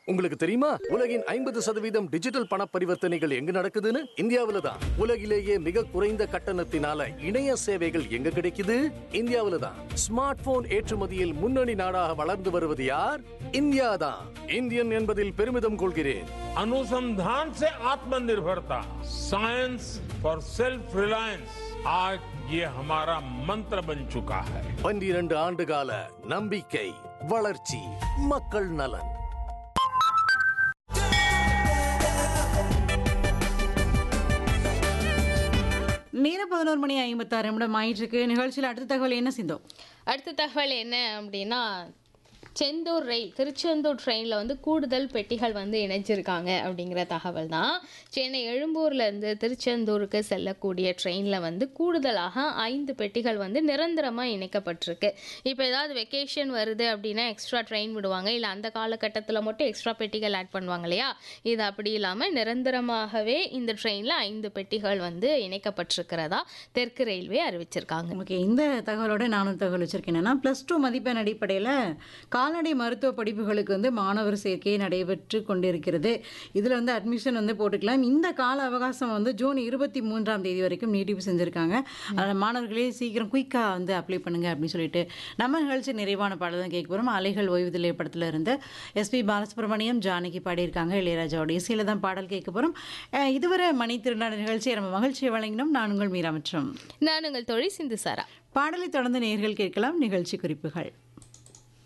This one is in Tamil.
உங்களுக்கு தெரியுமா உலகின் ஐம்பது சதவீதம் டிஜிட்டல் பண பரிவர்த்தனைகள் எங்க நடக்குதுன்னு இந்தியாவில தான் உலகிலேயே மிக குறைந்த கட்டணத்தினால இணைய சேவைகள் எங்க கிடைக்குது இந்தியாவில தான் ஸ்மார்ட் போன் ஏற்றுமதியில் முன்னணி நாடாக வளர்ந்து வருவது யார் இந்தியா தான் இந்தியன் என்பதில் பெருமிதம் கொள்கிறேன் अनुसंधान से आत्मनिर्भरता साइंस फॉर सेल्फ रिलायंस आज ये हमारा मंत्र बन चुका है பன்னிரண்டு ஆண்டு கால நம்பிக்கை வளர்ச்சி மக்கள் நலன் நேரம் பதினோரு மணி ஐம்பத்தாறு நிமிடம் ஆயிட்டிருக்கு நிகழ்ச்சியில் அடுத்த தகவல் என்ன சிந்தோம் அடுத்த தகவல் என்ன அப்படின்னா செந்தூர் ரயில் திருச்செந்தூர் ட்ரெயினில் வந்து கூடுதல் பெட்டிகள் வந்து இணைச்சிருக்காங்க அப்படிங்கிற தகவல் தான் சென்னை எழும்பூர்லேருந்து திருச்செந்தூருக்கு செல்லக்கூடிய ட்ரெயினில் வந்து கூடுதலாக ஐந்து பெட்டிகள் வந்து நிரந்தரமாக இணைக்கப்பட்டிருக்கு இப்போ ஏதாவது வெக்கேஷன் வருது அப்படின்னா எக்ஸ்ட்ரா ட்ரெயின் விடுவாங்க இல்லை அந்த காலகட்டத்தில் மட்டும் எக்ஸ்ட்ரா பெட்டிகள் ஆட் பண்ணுவாங்க இல்லையா இது அப்படி இல்லாமல் நிரந்தரமாகவே இந்த ட்ரெயினில் ஐந்து பெட்டிகள் வந்து இணைக்கப்பட்டிருக்கிறதா தெற்கு ரயில்வே அறிவிச்சிருக்காங்க ஓகே இந்த தகவலோட நானும் தகவல் வச்சிருக்கேன் என்னன்னா ப்ளஸ் டூ மதிப்பெண் அடிப்படையில் கால்நடை மருத்துவ படிப்புகளுக்கு வந்து மாணவர் சேர்க்கை நடைபெற்று கொண்டிருக்கிறது இதில் வந்து அட்மிஷன் வந்து போட்டுக்கலாம் இந்த கால அவகாசம் வந்து ஜூன் இருபத்தி மூன்றாம் தேதி வரைக்கும் நீட்டிப்பு செஞ்சுருக்காங்க அதனால் மாணவர்களே சீக்கிரம் குயிக்காக வந்து அப்ளை பண்ணுங்க அப்படின்னு சொல்லிட்டு நம்ம நிகழ்ச்சி நிறைவான பாடல் தான் கேட்க போகிறோம் அலைகள் ஓய்வுதலை படத்தில் இருந்து எஸ்பி பாலசுப்ரமணியம் ஜானகி பாடியிருக்காங்க இளையராஜாவோட இசையில் தான் பாடல் கேட்க போகிறோம் இதுவரை மணி திருநாடு நிகழ்ச்சியை நம்ம மகிழ்ச்சியை வழங்கினோம் நான் உங்கள் மீரா மற்றும் நான் உங்கள் தொழில் சிந்து சாரா பாடலை தொடர்ந்து நேர்கள் கேட்கலாம் நிகழ்ச்சி குறிப்புகள்